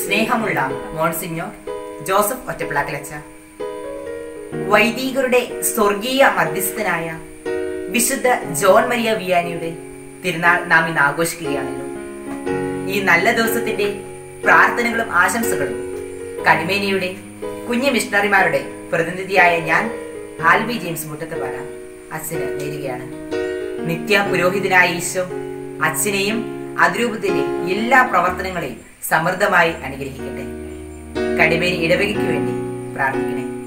സ്നേഹമുള്ള മോൺസിഞ്ഞോ ജോസഫ് ഒറ്റപ്പിളാക്കലച്ച വൈദികരുടെ സ്വർഗീയ മധ്യസ്ഥനായ വിശുദ്ധ ജോൺ മരിയ വിയാനിയുടെ തിരുനാൾ നാം ഇന്ന് ആഘോഷിക്കുകയാണല്ലോ ഈ നല്ല ദിവസത്തിന്റെ പ്രാർത്ഥനകളും ആശംസകളും കടിമേനിയുടെ കുഞ്ഞു മിഷണറിമാരുടെ പ്രതിനിധിയായ ഞാൻ ആൽബി ജെയിംസ് മുട്ടത്തുപാറ അച്ഛന് നേരുകയാണ് നിത്യ പുരോഹിതനായ ഈശോ അച്ഛനെയും അതിരൂപത്തിന്റെ എല്ലാ പ്രവർത്തനങ്ങളെയും സമൃദ്ധമായി അനുഗ്രഹിക്കട്ടെ കടിമേനി ഇടവകയ്ക്ക് വേണ്ടി പ്രാർത്ഥിക്കണേ